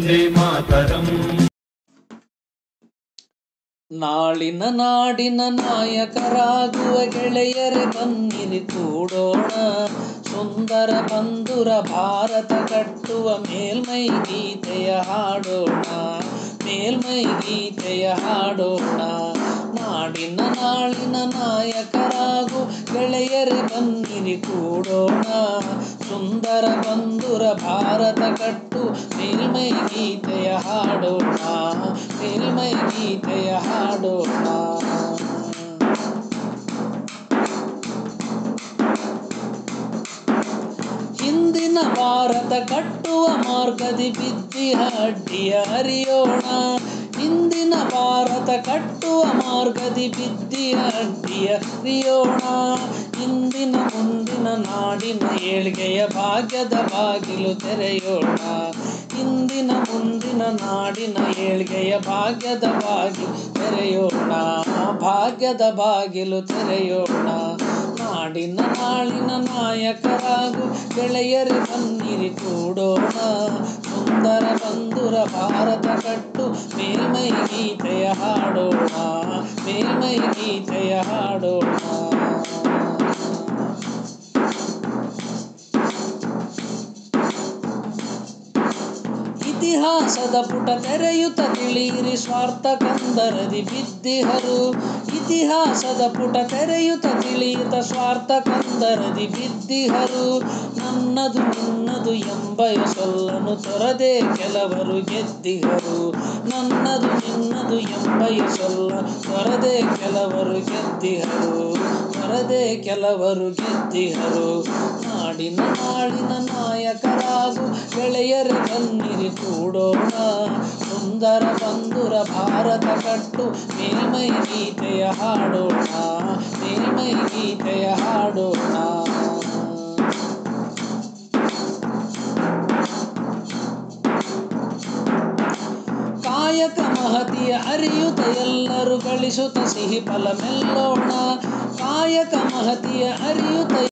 ವಂದೇ ಮಾತರಂ ನಾಳಿನ ನಾಡಿನ ನಾಯಕರಾಗುವ ಗೆಳೆಯರೆ ಬನ್ನಿರಿ ಕೂಡೋಣ ಸುಂದರ ಬಂಧುರ ಭಾರತ ಕಟ್ಟುವ ಮೇಲ್ಮೈ ಗೀತೆಯ ಹಾಡೋಣ ಮೇಲ್ಮೈ ಗೀತೆಯ ಹಾಡೋಣ ನಾಡಿನ ನಾಳಿನ ನಾಯಕರಾಗು ಗೆಳೆಯರೆ ಬನ್ನಿರಿ ಕೂಡೋಣ ಸುಂದರ ಬಂಧುರ ಭಾರತ ಕಟ್ಟು ಮೇಲ್ಮೈ ಗೀತೆಯ ಹಾಡೋಣ ಮೇಲ್ಮೈ ಗೀತೆಯ ಹಾಡೋಣ ಹಿಂದಿನ ಭಾರತ ಕಟ್ಟುವ ಮಾರ್ಗದಿ ಬಿದ್ದಿಹ ಅಡ್ಡಿಯ ಹರಿಯೋಣ ಹಿಂದಿನ ಭಾರತ ಕಟ್ಟುವ ಮಾರ್ಗದಿ ಬಿದ್ದಿಯ ಅಡ್ಡಿಯ ಹರಿಯೋಣ ಇಂದಿನ ಮುಂದಿನ ನಾಡಿನ ಏಳ್ಗೆಯ ಭಾಗ್ಯದ ಬಾಗಿಲು ತೆರೆಯೋಣ ಇಂದಿನ ಮುಂದಿನ ನಾಡಿನ ಏಳ್ಗೆಯ ಭಾಗ್ಯದ ಬಾಗಿಲು ತೆರೆಯೋಣ ಭಾಗ್ಯದ ಬಾಗಿಲು ತೆರೆಯೋಣ ನಾಡಿನ ನಾಳಿನ ನಾಯಕರಾಗು ಗೆಳೆಯರೆ ಬನ್ನಿರಿ ಕೂಡೋಣ ಸುಂದರ ಬಂಧುರ ಭಾರತ ಕಟ್ಟು ಮೇಲ್ಮೈ ಗೀತೆಯ ಹಾಡೋಣ ಮೇಲ್ಮೈ ಗೀತೆಯ ಹಾಡೋಣ ಇತಿಹಾಸದ ಪುಟ ತೆರೆಯುತ್ತ ತಿಳಿಯಿರಿ ಸ್ವಾರ್ಥ ಕಂದರದಿ ಬಿದ್ದಿಹರು ಇತಿಹಾಸದ ಪುಟ ತೆರೆಯುತ್ತ ತಿಳಿಯುತ್ತ ಸ್ವಾರ್ಥ ಕಂದರದಿ ಬಿದ್ದಿಹರು ನನ್ನದು ನಿನ್ನದು ಎಂಬಯ ಸೊಲ್ಲನು ತೊರದೆ ಕೆಲವರು ಗೆದ್ದಿಹರು ನನ್ನದು ನಿನ್ನದು ಎಂಬಯ ಸೊಲ್ಲ ತೊರದೆ ಕೆಲವರು ಗೆದ್ದಿಹರು ತೊರದೆ ಕೆಲವರು ಗೆದ್ದಿಹರು ನಾಡಿನ ನಾಳಿನ ನಾಯಕರಾಗು ಗೆಳೆಯರೆ ಬನ್ನಿರಿ ಕೂಡೋಣ ಸುಂದರ ಬಂಧುರ ಭಾರತ ಕಟ್ಟು ಮೇಲ್ಮೈ ಗೀತೆಯ ಹಾಡೋಣ ಮೇಲ್ಮೈ ಗೀತೆಯ ಹಾಡೋಣ ಕಾಯಕ ಮಹತಿಯ ಅರಿಯುತ್ತ ಎಲ್ಲರೂ ಗಳಿಸುತ್ತ ಸಿಹಿ ಫಲ ಮೆಲ್ಲೋಣ ಕಾಯಕ ಮಹತಿಯ ಅರಿಯುತ್ತ